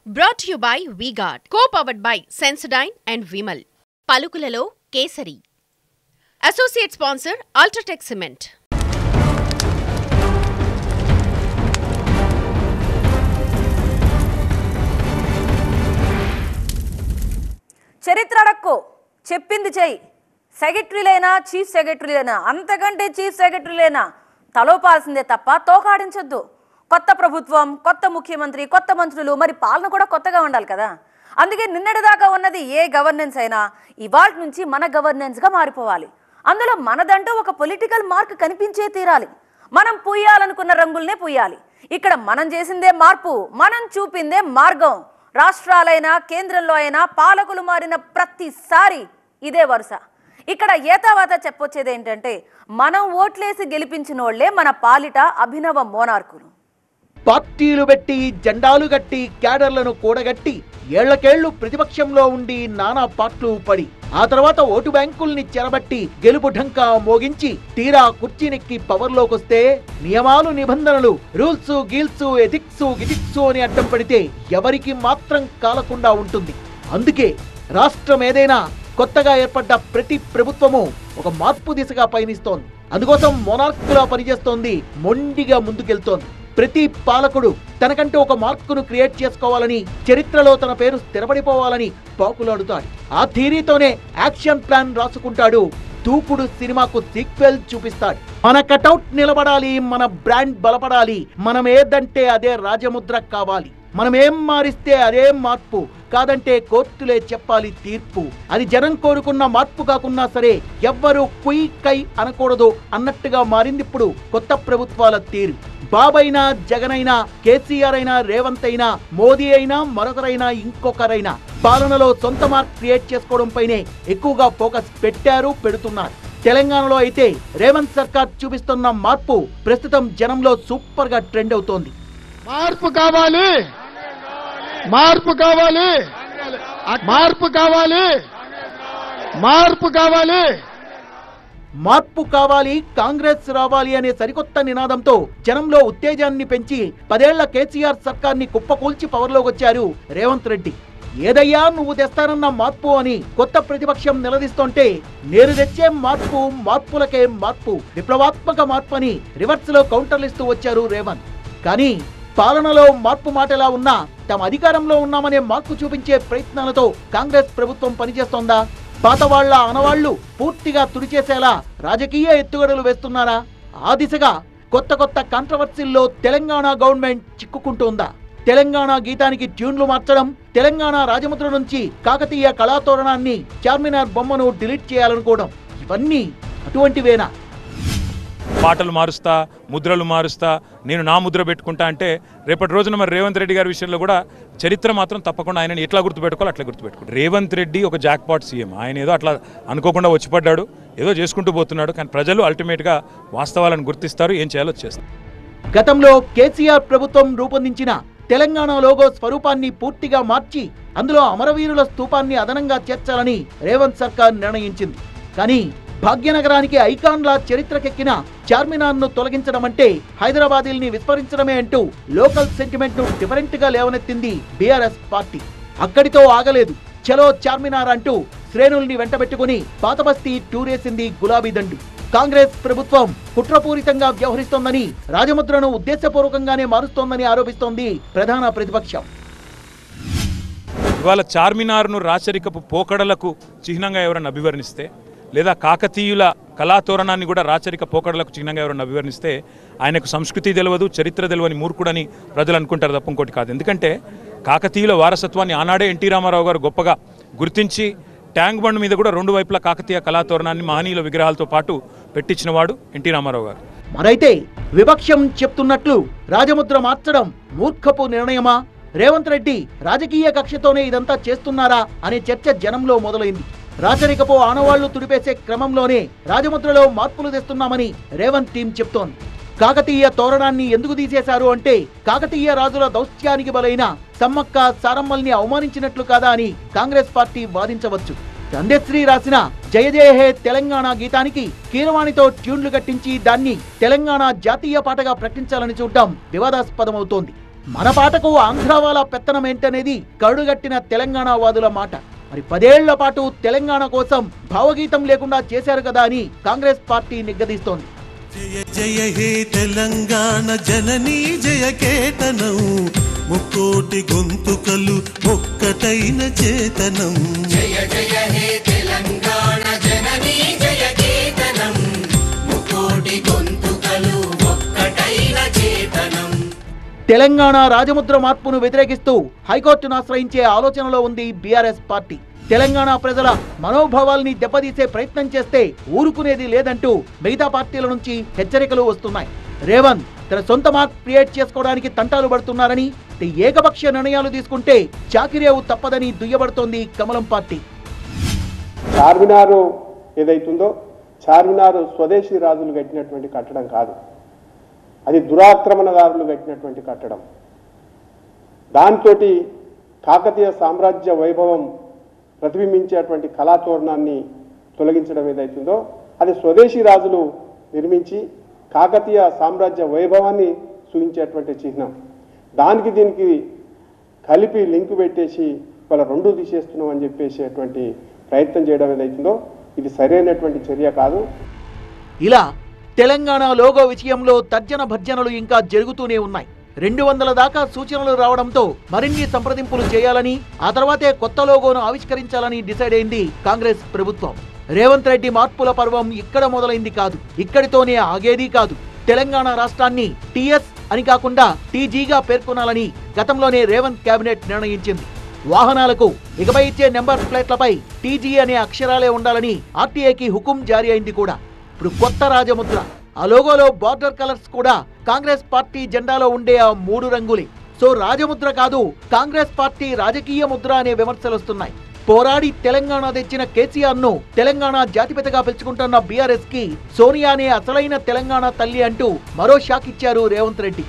brought you by V-Guard co powered by Sensodyne and Vimal పలుకులలో Kesari associate sponsor UltraTech cement చరిత్ర అడక్కో చెప్పింది చెయ్యి సెక్రటరీలైనా చీఫ్ సెక్రటరీలైనా అంతకంటే చీఫ్ సెక్రటరీలైనా తలోపాల్సిందే తప్ప తోకాడించొద్దు కొత్త ప్రభుత్వం కొత్త ముఖ్యమంత్రి కొత్త మంత్రులు మరి పాలన కూడా కొత్తగా ఉండాలి కదా అందుకే నిన్నటిదాకా ఉన్నది ఏ గవర్నెన్స్ అయినా ఇవాళ నుంచి మన గవర్నెన్స్గా మారిపోవాలి అందులో మనదంటూ ఒక పొలిటికల్ మార్క్ కనిపించే తీరాలి మనం పూయాలనుకున్న రంగుల్నే పూయాలి ఇక్కడ మనం చేసిందే మార్పు మనం చూపిందే మార్గం రాష్ట్రాలైనా కేంద్రంలో అయినా పాలకులు మారిన ప్రతిసారి ఇదే వరుస ఇక్కడ ఏతావాత చెప్పొచ్చేది ఏంటంటే మనం ఓట్లేసి గెలిపించిన వాళ్ళే మన పాలిట అభినవ మోనార్కులు పార్టీలు పెట్టి జెండాలు కట్టి క్యాడర్లను కూడగట్టి ఏళ్లకేళ్లు ప్రతిపక్షంలో ఉండి నానా పాట్లు పడి ఆ తర్వాత ఓటు బ్యాంకుల్ని చెరబట్టి గెలుపు ఢంకా మోగించి తీరా కుర్చీనెక్కి పవర్లోకొస్తే నియమాలు నిబంధనలు రూల్స్ గీల్స్ ఎథిక్స్ గిటిక్స్ అని అడ్డం పడితే ఎవరికి మాత్రం కాలకుండా ఉంటుంది అందుకే రాష్ట్రం ఏదైనా కొత్తగా ఏర్పడ్డ ప్రతి ప్రభుత్వము ఒక మార్పు దిశగా పయనిస్తోంది అందుకోసం మొనార్కులా పనిచేస్తోంది మొండిగా ముందుకెళ్తోంది ప్రతి పాలకుడు తనకంటూ ఒక మార్కును క్రియేట్ చేసుకోవాలని చరిత్రలో తన పేరు స్థిరపడిపోవాలని పాకులాడుతాడు ఆ థీరీతోనే యాక్షన్ ప్లాన్ రాసుకుంటాడు దూకుడు సినిమాకు సీక్వెల్ చూపిస్తాడు మన కటౌట్ నిలబడాలి మన బ్రాండ్ బలపడాలి మనం ఏదంటే అదే రాజముద్ర కావాలి మనం ఏం మారిస్తే అదే మార్పు కాదంటే కోర్టులే చెప్పాలి తీర్పు అది జనం కోరుకున్న మార్పు కాకున్నా సరే ఎవ్వరూ కుయ్ కై అనకూడదు అన్నట్టుగా మారింది ఇప్పుడు కొత్త ప్రభుత్వాల తీరు బాబైనా జగనైనా కేసీఆర్ అయినా రేవంత్ అయినా మోదీ అయినా మరొకరైనా ఇంకొకరైనా పాలనలో సొంత మార్క్ క్రియేట్ చేసుకోవడం పైనే ఎక్కువగా ఫోకస్ పెట్టారు పెడుతున్నారు తెలంగాణలో అయితే రేవంత్ సర్కార్ చూపిస్తున్న మార్పు ప్రస్తుతం జనంలో సూపర్ గా ట్రెండ్ అవుతోంది మార్పు కావాలి మార్పు కావాలి మార్పు కావాలి మార్పు కావాలి మార్పు కావాలి కాంగ్రెస్ రావాలి అనే సరికొత్త నినాదంతో జనంలో ఉత్తేజాన్ని పెంచి పదేళ్ల కేసీఆర్ సర్కార్ని కుప్పకూల్చి పవర్లోకి వచ్చారు రేవంత్ రెడ్డి ఏదయ్యా నువ్వు తెస్తానన్న మార్పు అని కొత్త ప్రతిపక్షం నిలదీస్తుంటే నేను తెచ్చే మార్పు మార్పులకే మార్పు విప్లవాత్మక మార్పు అని రివర్స్ లో కౌంటర్లు ఇస్తూ వచ్చారు రేవంత్ కానీ పాలనలో మార్పు మాట ఎలా ఉన్నా తమ అధికారంలో ఉన్నామనే మార్పు చూపించే ప్రయత్నాలతో కాంగ్రెస్ ప్రభుత్వం పనిచేస్తోందా పాత వాళ్ళ ఆనవాళ్లు పూర్తిగా తుడిచేసేలా రాజకీయ ఎత్తుగడలు వేస్తున్నారా ఆ దిశగా కొత్త కొత్త కాంట్రవర్సీల్లో తెలంగాణ గవర్నమెంట్ చిక్కుకుంటోందా తెలంగాణ గీతానికి ట్యూన్లు మార్చడం తెలంగాణ రాజముద్ర నుంచి కాకతీయ కళాతోరణాన్ని చార్మినార్ బొమ్మను డిలీట్ చేయాలనుకోవడం ఇవన్నీ అటువంటివేనా పాటలు మారుస్తా ముద్రలు మారుస్తా నేను నా ముద్ర పెట్టుకుంటా అంటే రేపటి రోజున మరి రేవంత్ రెడ్డి గారి విషయంలో కూడా చరిత్ర మాత్రం తప్పకుండా ఆయన ఎట్లా గుర్తుపెట్టుకోవాలి అట్లా గుర్తుపెట్టుకోండి రేవంత్ రెడ్డి ఒక జాక్పాట్ సీఎం ఆయన ఏదో అట్లా అనుకోకుండా వచ్చిపడ్డాడు ఏదో చేసుకుంటూ పోతున్నాడు కానీ ప్రజలు అల్టిమేట్గా వాస్తవాలను గుర్తిస్తారు ఏం చేయాలో చేస్తారు గతంలో కేసీఆర్ ప్రభుత్వం రూపొందించిన తెలంగాణ లోగో స్వరూపాన్ని పూర్తిగా మార్చి అందులో అమరవీరుల స్తూపాన్ని అదనంగా చేర్చాలని రేవంత్ సర్కార్ నిర్ణయించింది కానీ భాగ్యనగరానికి ఐకాన్లా చరిత్రకెక్కిన చార్మినార్ ను తొలగించడం అంటే హైదరాబాదీల్ని విస్మరించడమే అంటూ లోకల్ సెంటిమెంట్ ను డిఫరెంట్ గా లేవనెత్తింది బీఆర్ఎస్ పార్టీ అక్కడితో ఆగలేదు చలో చార్మినార్ అంటూ శ్రేణుల్ని వెంటబెట్టుకుని పాతబస్తీ టూరేసింది గులాబీ దండు కాంగ్రెస్ ప్రభుత్వం కుట్రపూరితంగా వ్యవహరిస్తోందని రాజముద్రను ఉద్దేశపూర్వకంగానే మారుస్తోందని ఆరోపిస్తోంది ప్రధాన ప్రతిపక్షం ఇవాళ చార్మినార్ను రాచరికపు పోకడలకు చిహ్నంగా ఎవరైనా అభివర్ణిస్తే లేదా కాకతీయుల కళాతోరణాన్ని కూడా రాచరిక పోకడలకు చిహ్నంగా ఎవరైనా అభివర్ణిస్తే ఆయనకు సంస్కృతి తెలియదు చరిత్ర తెలియని మూర్ఖుడని ప్రజలు అనుకుంటారు తప్ప ఇంకోటి కాదు ఎందుకంటే కాకతీయుల వారసత్వాన్ని ఆనాడే ఎన్టీ రామారావు గారు గొప్పగా గుర్తించి ట్యాంక్ బండ్ మీద కూడా రెండు వైపులా కాకతీయ కళాతోరణాన్ని మహనీయుల విగ్రహాలతో పాటు పెట్టించిన వాడు ఎన్టీ రామారావు గారు మరైతే వివక్షం చెప్తున్నట్లు రాజముద్ర మార్చడం మూర్ఖపు నిర్ణయమా రేవంత్ రెడ్డి రాజకీయ కక్షతోనే ఇదంతా చేస్తున్నారా అనే చర్చ జనంలో మొదలైంది రాచరికపు ఆనవాళ్లు తుడిపేసే క్రమంలోనే రాజముద్రలో మార్పులు తెస్తున్నామని రేవంత్ టీం చెప్తోంది కాకతీయ తోరణాన్ని ఎందుకు తీసేశారు అంటే కాకతీయ రాజుల దౌత్యానికి బలైన సమ్మక్క సారమ్మల్ని అవమానించినట్లు కాదా అని కాంగ్రెస్ పార్టీ వాదించవచ్చు చందేశ్రీ రాసిన జయ జయ హే తెలంగాణ గీతానికి కీరవాణితో ట్యూన్లు కట్టించి దాన్ని తెలంగాణ జాతీయ పాటగా ప్రకటించాలని చూడడం వివాదాస్పదమవుతోంది మన పాటకు ఆంధ్ర వాళ్ళ పెత్తనం ఏంటనేది కరుడుగట్టిన తెలంగాణ వాదుల మాట మరి పదేళ్ల పాటు తెలంగాణ కోసం భావగీతం లేకుండా చేశారు కదా అని కాంగ్రెస్ పార్టీ నిగ్గదీస్తోంది జయ జయ హే తెలంగాణ జననీ జయ కేతనం ముక్కోటి గొంతుకలు ఒక్కటైన చేతనం జయ జయ హే తెలంగాణ జననీ జయ కేతనం ముకోటి గొంతుకలు ఒక్కటైన చేతనం తెలంగాణ రాజముద్ర మార్పును వ్యతిరేకిస్తూ హైకోర్టును ఆశ్రయించే ఆలోచనలో ఉంది బీఆర్ఎస్ పార్టీ తెలంగాణ ప్రజల మనోభావాల్ని దెబ్బతీసే ప్రయత్నం చేస్తే ఊరుకునేది లేదంటూ మిగతా పార్టీల నుంచి హెచ్చరికలు వస్తున్నాయి రేవంత్ తన సొంత మార్క్ క్రియేట్ చేసుకోవడానికి తంటాలు పడుతున్నారని ఏకపక్ష నిర్ణయాలు తీసుకుంటే చాకిరేవు తప్పదని దుయ్యబడుతోంది కమలం పార్టీ చార్మినారు ఏదైతుందో చార్మినారు స్వదేశీ రాజులు కట్టినటువంటి కట్టడం కాదు అది దురాక్రమణదారులు కట్టినటువంటి కట్టడం దాంతో కాకతీయ సామ్రాజ్య వైభవం ప్రతిబింబించేటువంటి కళాతోరణాన్ని తొలగించడం ఏదైతుందో అది స్వదేశీ రాజులు నిర్మించి కాకతీయ సామ్రాజ్య వైభవాన్ని సూచించేటువంటి చిహ్నం దానికి దీనికి కలిపి లింక్ పెట్టేసి వాళ్ళ రెండు తీసేస్తున్నాం అని చెప్పేసేటువంటి ప్రయత్నం చేయడం ఏదైతుందో ఇది సరైనటువంటి చర్య కాదు ఇలా తెలంగాణ లోగో విషయంలో తర్జన భర్జనలు ఇంకా జరుగుతూనే ఉన్నాయి రెండు వందల దాకా సూచనలు రావడంతో మరిన్ని సంప్రదింపులు చేయాలని ఆ తర్వాతే కొత్త లోగోను ఆవిష్కరించాలని డిసైడ్ అయింది కాంగ్రెస్ ప్రభుత్వం రేవంత్ రెడ్డి మార్పుల పర్వం ఇక్కడ మొదలైంది కాదు ఇక్కడితోనే ఆగేది కాదు తెలంగాణ రాష్ట్రాన్ని టీఎస్ అని కాకుండా టీజీగా పేర్కొనాలని గతంలోనే రేవంత్ కేబినెట్ నిర్ణయించింది వాహనాలకు ఇకపై ఇచ్చే నెంబర్ ప్లేట్లపై టీజీ అనే అక్షరాలే ఉండాలని ఆర్టీఏకి హుకుం జారీ అయింది కూడా ఇప్పుడు కొత్త రాజముద్ర ఆ లోగోలో బార్డర్ కలర్స్ కూడా కాంగ్రెస్ పార్టీ జెండాలో ఉండే ఆ మూడు రంగులే సో రాజముద్ర కాదు కాంగ్రెస్ పార్టీ రాజకీయ ముద్ర అనే విమర్శలు వస్తున్నాయి పోరాడి తెలంగాణ తెచ్చిన కేసీఆర్ ను తెలంగాణ జాతిపితగా పిలుచుకుంటున్న బీఆర్ఎస్ కి సోనియానే అసలైన తెలంగాణ తల్లి అంటూ మరో షాక్ ఇచ్చారు రేవంత్ రెడ్డి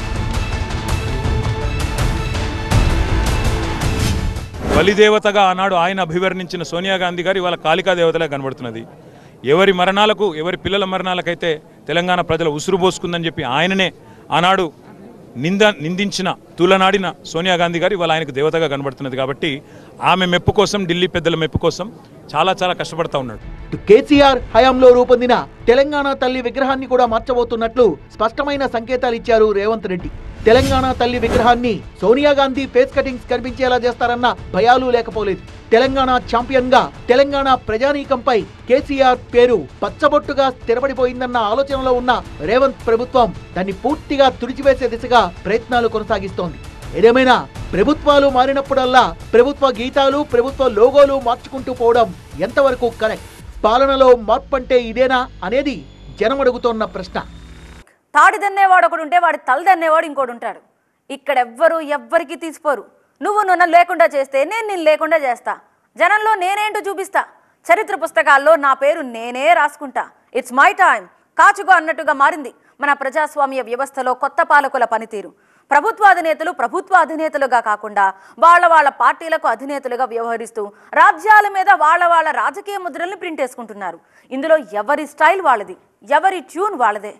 బలిదేవతగా ఆనాడు ఆయన అభివర్ణించిన సోనియా గాంధీ గారు ఇవాళ కాళికా దేవతలా కనబడుతున్నది ఎవరి మరణాలకు ఎవరి పిల్లల మరణాలకైతే తెలంగాణ ప్రజల ఉసురు పోసుకుందని చెప్పి ఆయననే ఆనాడు నింద నిందించిన తూలనాడిన సోనియా గాంధీ గారు ఇవాళ ఆయనకు దేవతగా కనబడుతున్నది కాబట్టి ఆమె మెప్పు కోసం ఢిల్లీ పెద్దల మెప్పు కోసం చాలా చాలా కష్టపడతా ఉన్నాడు ఇటు కేసీఆర్ హయాంలో రూపొందిన తెలంగాణ తల్లి విగ్రహాన్ని కూడా మార్చబోతున్నట్లు స్పష్టమైన సంకేతాలు ఇచ్చారు రేవంత్ రెడ్డి తెలంగాణ తల్లి విగ్రహాన్ని సోనియా గాంధీ ఫేస్ కటింగ్స్ కనిపించేలా చేస్తారన్న భయాలు లేకపోలేదు తెలంగాణ ఛాంపియన్ గా తెలంగాణ ప్రజానీకంపై కేసీఆర్ పేరు పచ్చబొట్టుగా స్థిరపడిపోయిందన్న ఆలోచనలో ఉన్న రేవంత్ ప్రభుత్వం దాన్ని పూర్తిగా తుడిచివేసే దిశగా ప్రయత్నాలు కొనసాగిస్తోంది ఏదేమైనా ప్రభుత్వాలు మారినప్పుడల్లా ప్రభుత్వ గీతాలు ప్రభుత్వ లోగోలు మార్చుకుంటూ పోవడం ఎంతవరకు కరెక్ట్ పాలనలో మార్పు అంటే ఇదేనా అనేది జనం అడుగుతోన్న ప్రశ్న తాడి దన్నేవాడు ఒకడు ఉంటే వాడి తల దన్నేవాడు ఇంకోటి ఉంటాడు ఇక్కడ ఎవ్వరు ఎవ్వరికి తీసిపోరు నువ్వు నన్ను లేకుండా చేస్తే నేను నేను లేకుండా చేస్తా జనంలో నేనేంటో చూపిస్తా చరిత్ర పుస్తకాల్లో నా పేరు నేనే రాసుకుంటా ఇట్స్ మై టైం కాచుగో అన్నట్టుగా మారింది మన ప్రజాస్వామ్య వ్యవస్థలో కొత్త పాలకుల పనితీరు ప్రభుత్వ అధినేతలు ప్రభుత్వ అధినేతలుగా కాకుండా వాళ్ళ వాళ్ళ పార్టీలకు అధినేతలుగా వ్యవహరిస్తూ రాజ్యాల మీద వాళ్ళ వాళ్ళ రాజకీయ ముద్రల్ని ప్రింట్ వేసుకుంటున్నారు ఇందులో ఎవరి స్టైల్ వాళ్ళది ఎవరి ట్యూన్ వాళ్ళదే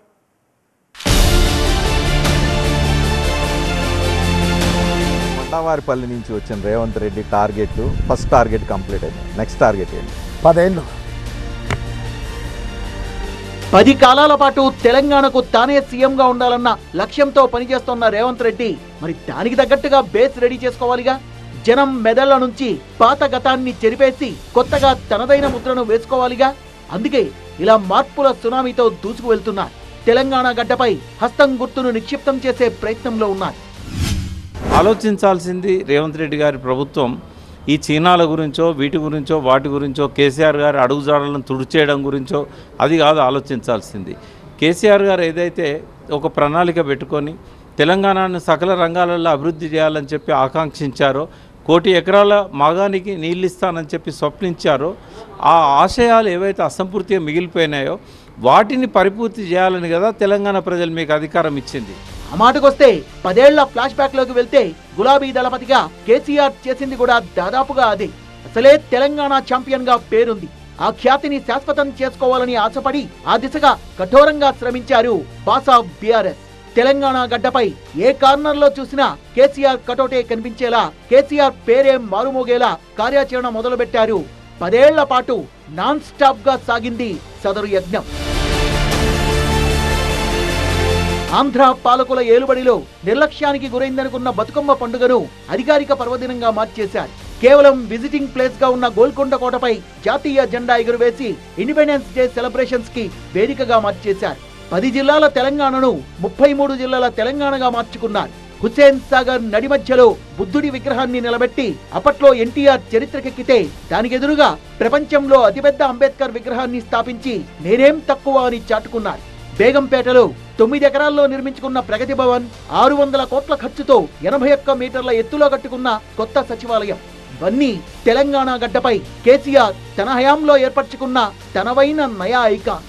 కొండవారిపల్లి నుంచి వచ్చిన Revanth Reddy target first target complete అయింది నెక్స్ట్ టార్గెట్ ఏంటి పదేళ్ళు పది కాలాల పాటు తెలంగాణకు తానే సీఎంగా ఉండాలన్న లక్ష్యంతో పనిచేస్తోన్న రేవంత్ రెడ్డి మరి దానికి తగ్గట్టుగా బేస్ రెడీ చేసుకోవాలిగా జనం మెదళ్ల నుంచి పాత గతాన్ని చెరిపేసి కొత్తగా తనదైన ముద్రను వేసుకోవాలిగా అందుకే ఇలా మార్పుల సునామీతో దూసుకు వెళ్తున్నారు తెలంగాణ గడ్డపై హస్తం గుర్తును నిక్షిప్తం చేసే ప్రయత్నంలో ఉన్నారు ఆలోచించాల్సింది రేవంత్ రెడ్డి గారి ప్రభుత్వం ఈ చీనాల గురించో వీటి గురించో వాటి గురించో కేసీఆర్ గారి అడుగుజాడలను తుడిచేయడం గురించో అది కాదు ఆలోచించాల్సింది కేసీఆర్ గారు ఏదైతే ఒక ప్రణాళిక పెట్టుకొని తెలంగాణను సకల రంగాలలో అభివృద్ధి చేయాలని చెప్పి ఆకాంక్షించారో కోటి ఎకరాల మాగానికి నీళ్ళు ఇస్తానని చెప్పి స్వప్నించారో ఆ ఆశయాలు ఏవైతే అసంపూర్తిగా మిగిలిపోయినాయో వాటిని పరిపూర్తి చేయాలని కదా తెలంగాణ ప్రజలు మీకు అధికారం ఇచ్చింది ఆ మాటకొస్తే పదేళ్ల ఫ్లాష్ బ్యాక్ లోకి వెళ్తే గులాబీ దళపతిగా కేసీఆర్ చేసింది కూడా దాదాపుగా అదే అసలే తెలంగాణ ఛాంపియన్ గా పేరుంది ఆ ఖ్యాతిని శాశ్వతం చేసుకోవాలని ఆశపడి ఆ దిశగా కఠోరంగా శ్రమించారు బాసా బీఆర్ఎస్ తెలంగాణ గడ్డపై ఏ కార్నర్లో చూసినా కేసీఆర్ కటోటే కనిపించేలా కేసీఆర్ పేరే మారుమోగేలా కార్యాచరణ మొదలుపెట్టారు పదేళ్ల పాటు నాన్ స్టాప్ గా సాగింది సదరు యజ్ఞం ఆంధ్ర పాలకుల ఏలుబడిలో నిర్లక్ష్యానికి గురైందనుకున్న బతుకమ్మ పండుగను అధికారిక పర్వదినంగా మార్చేశారు కేవలం విజిటింగ్ ప్లేస్ గా ఉన్న గోల్కొండ కోటపై జాతీయ జెండా ఎగురవేసి ఇండిపెండెన్స్ డే సెలబ్రేషన్స్ కి వేదికగా మార్చేశారు పది జిల్లాల తెలంగాణను ముప్పై మూడు జిల్లాల తెలంగాణగా మార్చుకున్నారు హుస్సేన్ సాగర్ నడి మధ్యలో బుద్ధుడి విగ్రహాన్ని నిలబెట్టి అప్పట్లో ఎన్టీఆర్ చరిత్రకెక్కితే దానికెదురుగా ప్రపంచంలో అతిపెద్ద అంబేద్కర్ విగ్రహాన్ని స్థాపించి నేనేం తక్కువ అని చాటుకున్నారు బేగంపేటలో తొమ్మిది ఎకరాల్లో నిర్మించుకున్న ప్రగతి భవన్ ఆరు వందల కోట్ల ఖర్చుతో ఎనభై ఒక్క మీటర్ల ఎత్తులో కట్టుకున్న కొత్త సచివాలయం ఇవన్నీ తెలంగాణ గడ్డపై కేసీఆర్ తన హయాంలో ఏర్పరచుకున్న తనవైన నయా ఐకాన్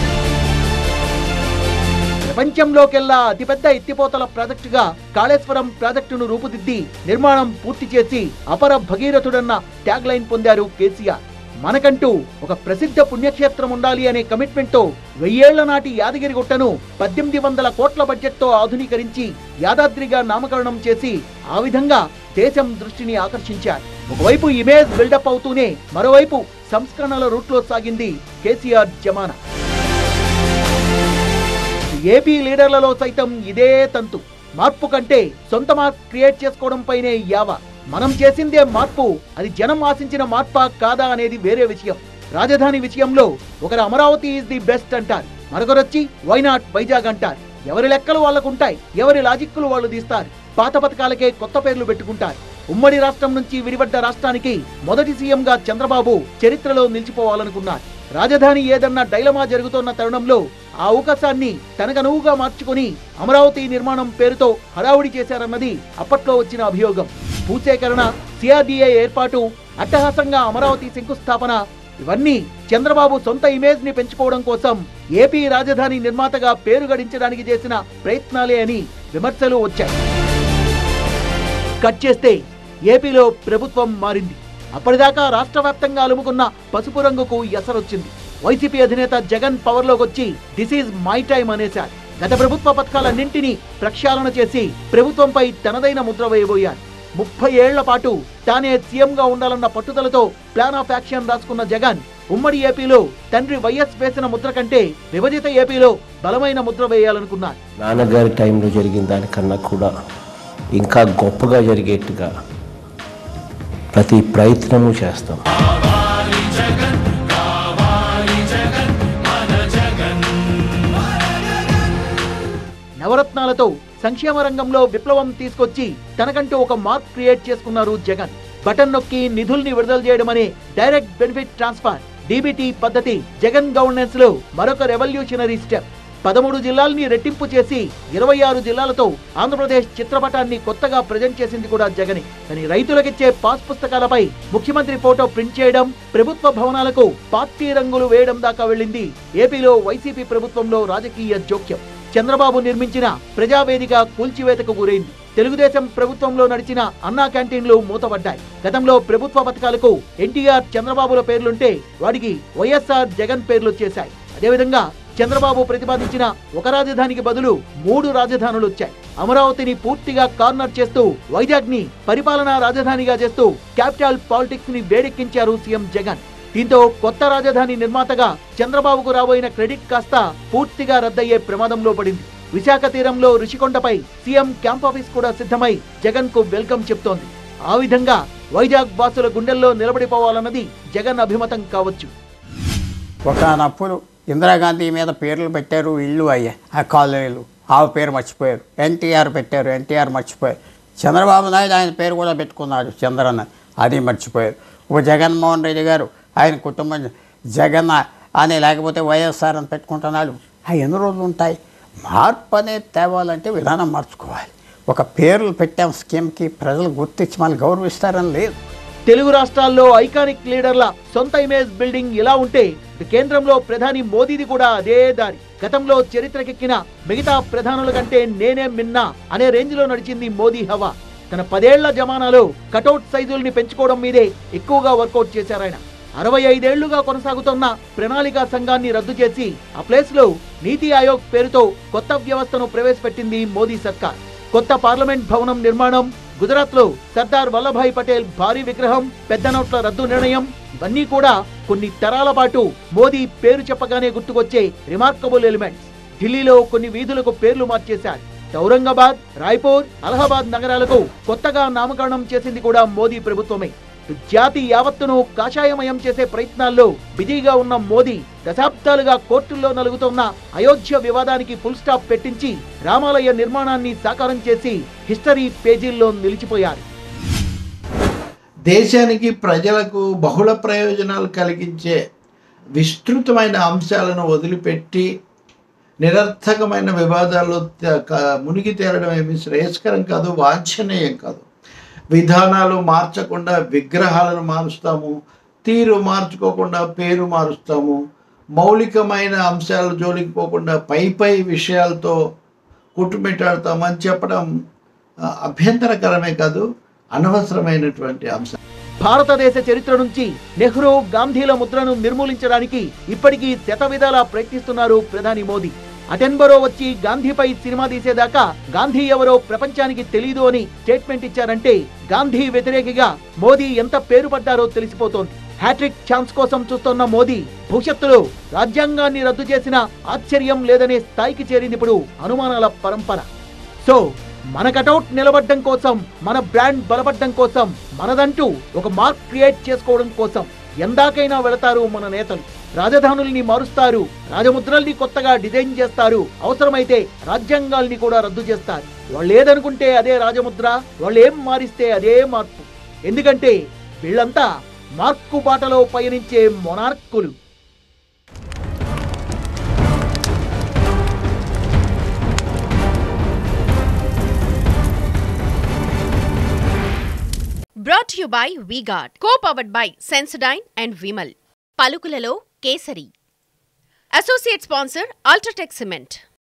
ప్రపంచంలోకెల్లా అతిపెద్ద ఎత్తిపోతల ప్రాజెక్టుగా కాళేశ్వరం ప్రాజెక్టును రూపుదిద్ది నిర్మాణం పూర్తి చేసి అపర భగీరథుడన్న ట్యాగ్ లైన్ పొందారు కేసీఆర్ మనకంటూ ఒక ప్రసిద్ధ పుణ్యక్షేత్రం ఉండాలి అనే కమిట్మెంట్ తో వెయ్యేళ్ల నాటి యాదగిరి గుట్టను పద్దెనిమిది వందల కోట్ల బడ్జెట్ తో ఆధునీకరించి యాదాద్రిగా నామకరణం చేసి ఆ విధంగా దేశం దృష్టిని ఆకర్షించారు ఒకవైపు ఇమేజ్ బిల్డప్ అవుతూనే మరోవైపు సంస్కరణల రూట్లో సాగింది కేసీఆర్ జమానా ఏపీ లీడర్లలో సైతం ఇదే తంతు మార్పు కంటే సొంత మార్క్ క్రియేట్ చేసుకోవడం పైనే యావ మనం చేసిందే మార్పు అది జనం ఆశించిన మార్పా కాదా అనేది వేరే విషయం రాజధాని విషయంలో ఒకరు అమరావతి ఈజ్ ది బెస్ట్ అంటారు మరొకరొచ్చి వైనాట్ వైజాగ్ అంటారు ఎవరి లెక్కలు వాళ్ళకుంటాయి ఎవరి లాజిక్కులు వాళ్ళు తీస్తారు పాత పథకాలకే కొత్త పేర్లు పెట్టుకుంటారు ఉమ్మడి రాష్ట్రం నుంచి విడిపడ్డ రాష్ట్రానికి మొదటి సీఎంగా చంద్రబాబు చరిత్రలో నిలిచిపోవాలనుకున్నారు రాజధాని ఏదన్నా డైలమా జరుగుతోన్న తరుణంలో ఆ అవకాశాన్ని తనకనువుగా మార్చుకుని అమరావతి నిర్మాణం పేరుతో హడావుడి చేశారన్నది అప్పట్లో వచ్చిన అభియోగం భూసేకరణ సిఆర్డీఏ ఏర్పాటు అట్టహాసంగా అమరావతి శంకుస్థాపన ఇవన్నీ చంద్రబాబు సొంత ఇమేజ్ ని పెంచుకోవడం కోసం ఏపీ రాజధాని నిర్మాతగా పేరు గడించడానికి చేసిన ప్రయత్నాలే అని విమర్శలు వచ్చాయి కట్ చేస్తే ఏపీలో ప్రభుత్వం మారింది అప్పటిదాకా రాష్ట్ర వ్యాప్తంగా అలుముకున్న పసుపు రంగుకు ఎసరొచ్చింది వైసీపీ అధినేత జగన్ పవర్లోకి వచ్చి దిస్ ఈజ్ మై టైం అనేశారు గత ప్రభుత్వ పథకాలన్నింటినీ ప్రక్షాళన చేసి ప్రభుత్వంపై తనదైన ముద్ర వేయబోయారు ముప్పై ఏళ్ల పాటు తానే సీఎంగా ఉండాలన్న పట్టుదలతో ప్లాన్ ఆఫ్ యాక్షన్ రాసుకున్న జగన్ ఉమ్మడి ఏపీలో తండ్రి వైఎస్ వేసిన ముద్ర కంటే విభజిత ఏపీలో బలమైన ముద్ర వేయాలనుకున్నారు నాన్నగారి టైంలో జరిగిన దానికన్నా కూడా ఇంకా గొప్పగా జరిగేట్టుగా ప్రతి ప్రయత్నము చేస్తాం నవరత్నాలతో సంక్షేమ రంగంలో విప్లవం తీసుకొచ్చి తనకంటూ ఒక మార్క్ క్రియేట్ చేసుకున్నారు జగన్ బటన్ నొక్కి నిధుల్ని విడుదల చేయడం అనే డైరెక్ట్ బెనిఫిట్ ట్రాన్స్ఫర్ డీబీటీ పద్ధతి జగన్ గవర్నెన్స్ లో మరొక రెవల్యూషనరీ స్టెప్ పదమూడు జిల్లాల్ని రెట్టింపు చేసి ఇరవై ఆరు జిల్లాలతో ఆంధ్రప్రదేశ్ చిత్రపటాన్ని కొత్తగా ప్రజెంట్ చేసింది కూడా జగనే కానీ రైతులకిచ్చే పాస్ పుస్తకాలపై ముఖ్యమంత్రి ఫోటో ప్రింట్ చేయడం ప్రభుత్వ భవనాలకు పార్టీ రంగులు వేయడం దాకా వెళ్ళింది ఏపీలో వైసీపీ ప్రభుత్వంలో రాజకీయ జోక్యం చంద్రబాబు నిర్మించిన ప్రజావేదిక కూల్చివేతకు గురైంది తెలుగుదేశం ప్రభుత్వంలో నడిచిన అన్నా క్యాంటీన్లు మూతపడ్డాయి గతంలో ప్రభుత్వ పథకాలకు ఎన్టీఆర్ చంద్రబాబుల పేర్లుంటే వాడికి వైఎస్ఆర్ జగన్ పేర్లు వచ్చేశాయి అదేవిధంగా చంద్రబాబు ప్రతిపాదించిన ఒక రాజధానికి బదులు మూడు రాజధానులు వచ్చాయి అమరావతిని పూర్తిగా కార్నర్ చేస్తూ వైజాగ్ ని పరిపాలనా రాజధానిగా చేస్తూ క్యాపిటల్ పాలిటిక్స్ ని వేడెక్కించారు సీఎం జగన్ దీంతో కొత్త రాజధాని నిర్మాతగా చంద్రబాబుకు రాబోయిన క్రెడిట్ కాస్త పూర్తిగా రద్దయ్యే ప్రమాదంలో పడింది విశాఖ తీరంలో ఋషికొండపై సీఎం క్యాంప్ ఆఫీస్ కూడా సిద్ధమై జగన్ కు వెల్కమ్ చెప్తోంది ఆ విధంగా వైజాగ్ బాసుల గుండెల్లో నిలబడిపోవాలన్నది జగన్ అభిమతం కావచ్చు ఒకనప్పుడు ఇందిరాగాంధీ మీద పేర్లు పెట్టారు ఇల్లు అయ్యాయి ఆ కాలనీలు ఆమె పేరు మర్చిపోయారు ఎన్టీఆర్ పెట్టారు ఎన్టీఆర్ మర్చిపోయారు చంద్రబాబు నాయుడు ఆయన పేరు కూడా పెట్టుకున్నాడు చంద్రన్న అది మర్చిపోయారు ఇప్పుడు జగన్మోహన్ రెడ్డి గారు ఆయన కుటుంబం జగన్ అని లేకపోతే వైఎస్ఆర్ అని పెట్టుకుంటున్నాడు అవి ఎన్ని రోజులు ఉంటాయి మార్పు అనేది తేవాలంటే విధానం మార్చుకోవాలి ఒక పేర్లు పెట్టాం స్కీమ్కి ప్రజలు గుర్తించి మనం గౌరవిస్తారని లేదు తెలుగు రాష్ట్రాల్లో ఐకానిక్ లీడర్ల సొంత ఇమేజ్ బిల్డింగ్ ఇలా ఉంటే ఇటు కేంద్రంలో ప్రధాని మోదీది కూడా అదే దారి గతంలో చరిత్రకెక్కిన మిగతా ప్రధానుల కంటే నేనే మిన్నా అనే రేంజ్ లో నడిచింది మోదీ హవా తన పదేళ్ల జమానాలో కటౌట్ సైజుల్ని పెంచుకోవడం మీదే ఎక్కువగా వర్కౌట్ చేశారాయన అరవై ఐదేళ్లుగా కొనసాగుతున్న ప్రణాళికా సంఘాన్ని రద్దు చేసి ఆ ప్లేస్ లో నీతి ఆయోగ్ పేరుతో కొత్త వ్యవస్థను ప్రవేశపెట్టింది మోదీ సర్కార్ కొత్త పార్లమెంట్ భవనం నిర్మాణం గుజరాత్ లో సర్దార్ వల్లభాయ్ పటేల్ భారీ విగ్రహం పెద్ద నోట్ల రద్దు నిర్ణయం ఇవన్నీ కూడా కొన్ని తరాల పాటు మోదీ పేరు చెప్పగానే గుర్తుకొచ్చే రిమార్కబుల్ ఎలిమెంట్స్ ఢిల్లీలో కొన్ని వీధులకు పేర్లు మార్చేశారు ఔరంగాబాద్ రాయ్పూర్ అలహాబాద్ నగరాలకు కొత్తగా నామకరణం చేసింది కూడా మోదీ ప్రభుత్వమే జాతి యావత్తును కాషాయమయం చేసే ప్రయత్నాల్లో బిజీగా ఉన్న మోదీ దశాబ్దాలుగా కోర్టుల్లో నలుగుతున్న అయోధ్య వివాదానికి ఫుల్ స్టాప్ పెట్టించి రామాలయ నిర్మాణాన్ని సాకారం చేసి హిస్టరీ పేజీల్లో నిలిచిపోయారు దేశానికి ప్రజలకు బహుళ ప్రయోజనాలు కలిగించే విస్తృతమైన అంశాలను వదిలిపెట్టి నిరర్థకమైన వివాదాల్లో త- క- మునిగి తేలడం ఏమి శ్రేయస్కరం కాదు వాంఛనీయం కాదు విధానాలు మార్చకుండా విగ్రహాలను మారుస్తాము తీరు మార్చుకోకుండా పేరు మారుస్తాము మౌలికమైన అంశాల జోలికి పోకుండా పై పై విషయాలతో కుట్టుమిట్టాడతామని చెప్పడం ఆ, అభ్యంతరకరమే కాదు అనవసరమైనటువంటి అంశం భారతదేశ చరిత్ర నుంచి నెహ్రూ గాంధీల ముద్రను నిర్మూలించడానికి ఇప్పటికీ శతవిధాలా ప్రయత్నిస్తున్నారు ప్రధాని మోదీ అటెన్బరో వచ్చి గాంధీపై సినిమా తీసేదాకా గాంధీ ఎవరో ప్రపంచానికి తెలీదు అని స్టేట్మెంట్ ఇచ్చారంటే గాంధీ వ్యతిరేకిగా మోదీ ఎంత పేరు పడ్డారో తెలిసిపోతోంది హ్యాట్రిక్ ఛాన్స్ కోసం చూస్తున్న మోదీ భవిష్యత్తులో రాజ్యాంగాన్ని రద్దు చేసిన ఆశ్చర్యం లేదనే స్థాయికి చేరింది ఇప్పుడు అనుమానాల పరంపర సో మన కటౌట్ నిలబడ్డం కోసం మన బ్రాండ్ బలపడ్డం కోసం మనదంటూ ఒక మార్క్ క్రియేట్ చేసుకోవడం కోసం ఎందాకైనా వెళతారు మన నేతలు రాజధానుల్ని మారుస్తారు రాజముద్రల్ని కొత్తగా డిజైన్ చేస్తారు అవసరమైతే రాజ్యాంగాల్ని కూడా రద్దు చేస్తారు వాళ్ళు ఏదనుకుంటే అదే రాజముద్ర వాళ్ళు ఏం మారిస్తే అదే మార్పు ఎందుకంటే వీళ్ళంతా మార్కు బాటలో పయనించే మొనార్కులు brought you by V-Guard co powered by Sensodyne and Vimal పలుకులలో Kesari associate sponsor UltraTech cement